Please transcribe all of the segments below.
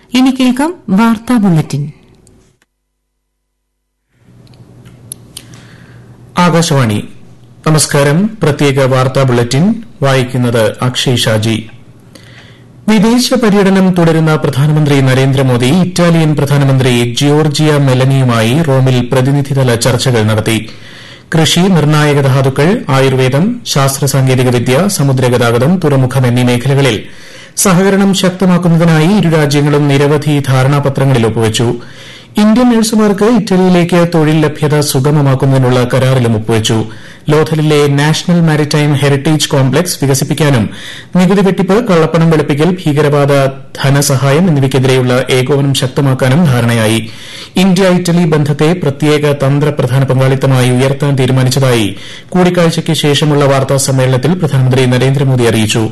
ഇനി കേൾക്കാം വാർത്താ ബുള്ളറ്റിൻ ആകാശവാണി നമസ്കാരം പ്രത്യേക വാർത്താ ബുള്ളറ്റിൻ വായിക്കുന്നത് അക്ഷയ് ഷാജി വിദേശ പര്യടനം തുടരുന്ന പ്രധാനമന്ത്രി നരേന്ദ്രമോദി ഇറ്റാലിയൻ പ്രധാനമന്ത്രി ജിയോർജിയ മെലനിയുമായി റോമിൽ പ്രതിനിധിതല ചർച്ചകൾ നടത്തി കൃഷി നിർണായക ധാതുക്കൾ ആയുർവേദം ശാസ്ത്ര സാങ്കേതികവിദ്യ സമുദ്രഗതാഗതം തുറമുഖം എന്നീ മേഖലകളിൽ സഹകരണം ശക്തമാക്കുന്നതിനായി ഇരു രാജ്യങ്ങളും നിരവധി ധാരണാപത്രങ്ങളിൽ ഒപ്പുവച്ചു ഇന്ത്യൻ നഴ്സുമാർക്ക് ഇറ്റലിയിലേക്ക് തൊഴിൽ ലഭ്യത സുഗമമാക്കുന്നതിനുള്ള കരാറിലും ഒപ്പുവച്ചു ലോഥലിലെ നാഷണൽ മാരിടൈം ഹെറിറ്റേജ് കോംപ്ലക്സ് വികസിപ്പിക്കാനും നികുതി വെട്ടിപ്പ് കള്ളപ്പണം വെളുപ്പിക്കൽ ഭീകരവാദ ധനസഹായം എന്നിവയ്ക്കെതിരെയുള്ള ഏകോപനം ശക്തമാക്കാനും ധാരണയായി ഇന്ത്യ ഇറ്റലി ബന്ധത്തെ പ്രത്യേക തന്ത്രപ്രധാന പങ്കാളിത്തമായി ഉയർത്താൻ തീരുമാനിച്ചതായി കൂടിക്കാഴ്ചയ്ക്ക് ശേഷമുള്ള വാർത്താ സമ്മേളനത്തിൽ പ്രധാനമന്ത്രി നരേന്ദ്രമോദി അറിയിച്ചു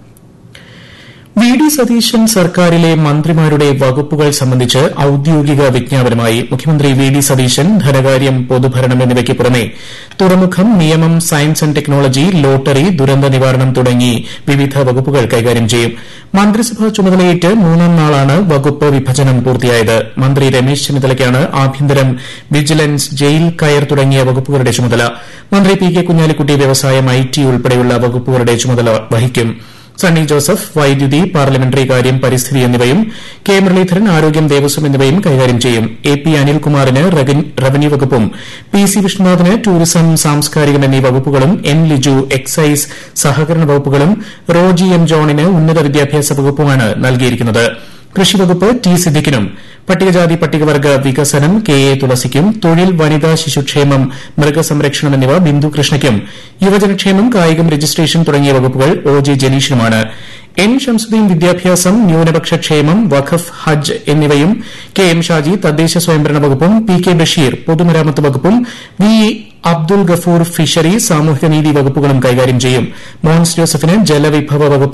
വി ഡി സതീശൻ സർക്കാരിലെ മന്ത്രിമാരുടെ വകുപ്പുകൾ സംബന്ധിച്ച് ഔദ്യോഗിക വിജ്ഞാപനമായി മുഖ്യമന്ത്രി വി ഡി സതീശൻ ധനകാര്യം പൊതുഭരണം എന്നിവയ്ക്ക് പുറമെ തുറമുഖം നിയമം സയൻസ് ആന്റ് ടെക്നോളജി ലോട്ടറി ദുരന്ത നിവാരണം തുടങ്ങി വിവിധ വകുപ്പുകൾ കൈകാര്യം ചെയ്യും മന്ത്രിസഭാ ചുമതലയേറ്റ് മൂന്നാം നാളാണ് വകുപ്പ് വിഭജനം പൂർത്തിയായത് മന്ത്രി രമേശ് ചെന്നിത്തലയ്ക്കാണ് ആഭ്യന്തരം വിജിലൻസ് ജയിൽ കയർ തുടങ്ങിയ വകുപ്പുകളുടെ ചുമതല മന്ത്രി പി കെ കുഞ്ഞാലിക്കുട്ടി വ്യവസായം ഐ ടി ഉൾപ്പെടെയുള്ള വകുപ്പുകളുടെ ചുമതല വഹിക്കും സണ്ണി ജോസഫ് വൈദ്യുതി പാർലമെന്ററി കാര്യം പരിസ്ഥിതി എന്നിവയും കെ മുരളീധരൻ ആരോഗ്യം ദേവസ്വം എന്നിവയും കൈകാര്യം ചെയ്യും എ പി അനിൽകുമാറിന് റവന്യൂ വകുപ്പും പി സി വിഷ്ണുനാഥിന് ടൂറിസം സാംസ്കാരികം എന്നീ വകുപ്പുകളും എൻ ലിജു എക്സൈസ് സഹകരണ വകുപ്പുകളും റോജി എം ജോണിന് ഉന്നത വിദ്യാഭ്യാസ വകുപ്പുമാണ് നൽകിയിരിക്കുന്നത് കൃഷിവകുപ്പ് ടി സിദ്ദിഖിനും പട്ടികജാതി പട്ടികവർഗ വികസനം കെ എ തുളസിക്കും തൊഴിൽ വനിതാ ശിശുക്ഷേമം മൃഗസംരക്ഷണം എന്നിവ ബിന്ദു കൃഷ്ണയ്ക്കും യുവജനക്ഷേമം കായികം രജിസ്ട്രേഷൻ തുടങ്ങിയ വകുപ്പുകൾ ഒ ജെ ജനീഷിനുമാണ് എൻ ഷംസുദ്ദീൻ വിദ്യാഭ്യാസം ന്യൂനപക്ഷ ക്ഷേമം വഖഫ് ഹജ്ജ് എന്നിവയും കെ എം ഷാജി തദ്ദേശ സ്വയംഭരണ വകുപ്പും പി കെ ബഷീർ പൊതുമരാമത്ത് വകുപ്പും വി അബ്ദുൽ ഗഫൂർ ഫിഷറി സാമൂഹികനീതി വകുപ്പുകളും കൈകാര്യം ചെയ്യും മോൻസ് ജോസഫിന് ജലവിഭവ വകുപ്പ്